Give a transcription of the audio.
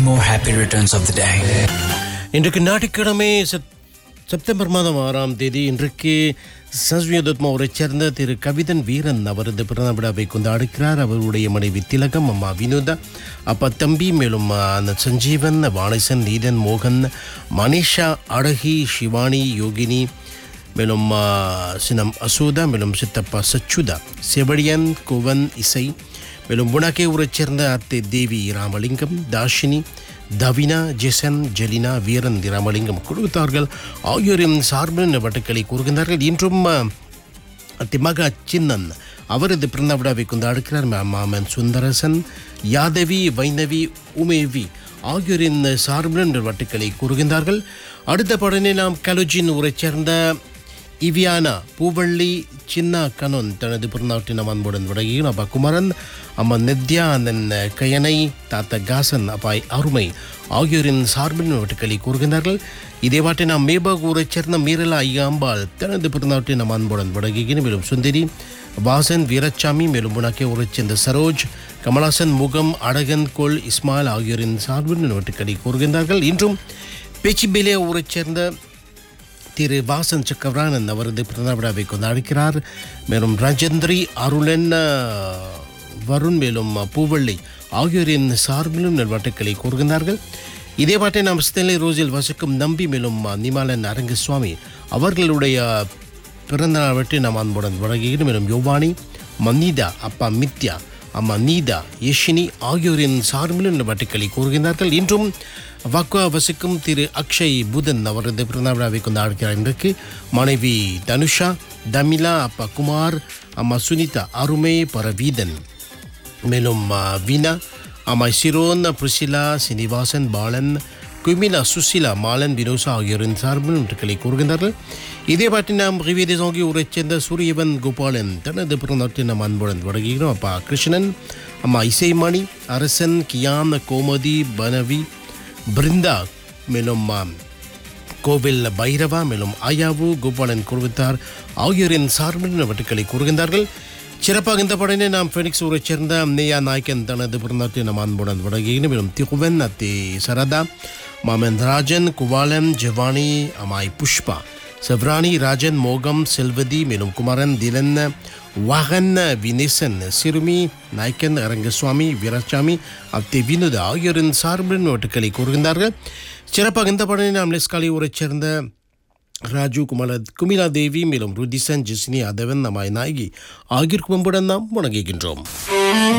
more happy returns of the day. இன்றைக்கு ஞாயிற்றுக்கிழமை செப் September மாதம் ஆறாம் தேதி இன்றைக்கு சஸ்வியதத்மாவரைச் சேர்ந்த திரு கவிதன் வீரன் அவரது பிறந்த விழாவை கொண்டாடுகிறார் அவருடைய மனைவி திலகம் அம்மா வினோதா அப்பா தம்பி மேலும் ஆ, அந்த சஞ்சீவன் வாணிசன் நீதன் மோகன் மனிஷா அழகி சிவானி யோகினி மேலும் ஆ, சினம் அசோதா மேலும் சித்தப்பா சச்சுதா செவடியன் குவன் இசை மேலும் புனாக்கே ஊரைச் சேர்ந்த அத்தை Devi Ramalingam Dashini Davina Jason Jelina Veeran Ramalingam குடும்பத்தார்கள் ஆகியோரின் சார்பில் வட்டுக்களை கூறுகின்றார்கள் இன்றும் ஆ, திமக சின்னன் அவரது பிறந்த விழாவை கொண்டாடுக்கிறார் மா- மாமன் சுந்தரசன் யாதவி வைணவி உமேவி ஆகியோரின் சார்பில் வட்டுக்களை கூறுகின்றார்கள் அடுத்த படனே நாம் கலுஜின் ஊரைச் சேர்ந்த இவியானா பூவள்ளி சின்ன கனோன் தனது பிறநாட்டினம் அன்புடன் விடகியும் அப்பா குமரன் அம்மா நித்யா அண்ணன் கயனை தாத்தா காசன் அப்பாய் அருமை ஆகியோரின் சார்பின் வட்டுக்களை கூறுகின்றார்கள் இதே வாட்டை நாம் மேபாக் ஊரைச் சேர்ந்த மீரலா ஐயாம்பாள் தனது பிறநாட்டினம் அன்புடன் விடகியும் மேலும் சுந்தரி வாசன் வீரச்சாமி மேலும் புனாக்கே ஊரைச் சேர்ந்த சரோஜ் கமலாசன் முகம் அழகன் கோல் இஸ்மாயில் ஆகியோரின் சார்பின் வட்டுக்களை கூறுகின்றார்கள் இன்றும் பேச்சிபேலியா ஊரைச் சேர்ந்த திரு வாசன் சக்கரவரானன் அவரது பிறந்த விழாவை கொண்டாடுகிறார் மேலும் ராஜேந்திரி அருளன் அஹ், வருண் மேலும் பூவள்ளி ஆகியோரின் சார்பிலும் நல்வாட்டுக்களை கூறுகின்றார்கள் இதே பாட்டை நாம் ஸ்டென்லி ரோஸில் வசிக்கும் நம்பி மேலும் நிமாலன் அரங்கசுவாமி அவர்களுடைய பிறந்த நாள் வெற்றி நாம் அன்புடன் வழங்குகிறோம் மேலும் யோவானி மன்னிதா அப்பா மித்யா அம்மா நீதா யஷினி ஆகியோரின் சார்பிலும் இந்த வட்டுக்களை கூறுகின்றார்கள் இன்றும் வக்குவா வசிக்கும் திரு அக்ஷய் புதன் அவரது பிறந்த விழாவை கொண்டாடுகிறார் இன்றைக்கு மனைவி தனுஷா தமிலா அப்பா குமார் அம்மா சுனிதா அருமை பரவீதன் மேலும் ஆ, வீணா அம்மா சிரோன் பிரிசிலா சீனிவாசன் பாலன் குமிலா சுசிலா மாலன் வினோசா ஆகியோரின் சார்பில் நன்றிகளை கூறுகின்றார்கள் இதே பாட்டி நாம் ரிவேதேசாங்கி ஊரைச் சேர்ந்த சூரியவன் கோபாலன் தனது பிறந்தநாட்டை நாம் அன்புடன் தொடங்குகிறோம் அப்பா கிருஷ்ணன் அம்மா இசைமணி அரசன் கியான் கோமதி பனவி பிருந்தா மேலும் ஆ, கோவில் பைரவா மேலும் ஆயாவு கோபாலன் குழுவித்தார் ஆகியோரின் சார்பில் வட்டுக்களை கூறுகின்றார்கள் சிறப்பாக இந்த படனை நாம் ஃபெனிக்ஸ் ஊரைச் சேர்ந்த நேயா நாயக்கன் தனது பிறந்தாட்டை நம் அன்புடன் வழங்குகிறேன் மேலும் திகுவன் அத்தி சரதா மாமன் ராஜன் குவாலன் ஜவானி அமாய் புஷ்பா செவ்ராணி ராஜன் மோகம் செல்வதி மேலும் குமரன் திலன் வாகன் வினேசன் சிறுமி நாயக்கன் அரங்கசுவாமி வீரசாமி அத்தி வினோத் ஆகியோரின் சார்பின் ஓட்டுக்களை கூறுகின்றார்கள் சிறப்பாக இந்த படனை நாம் லெஸ்காலி ஊரைச் சேர்ந்த ராஜு குமார குமிலா தேவி மேலும் ருதிசன் ஜிஸ்னி அதவன் நமாய் நாயகி ஆகியோர் கும்புடன் நாம் வணங்குகின்றோம்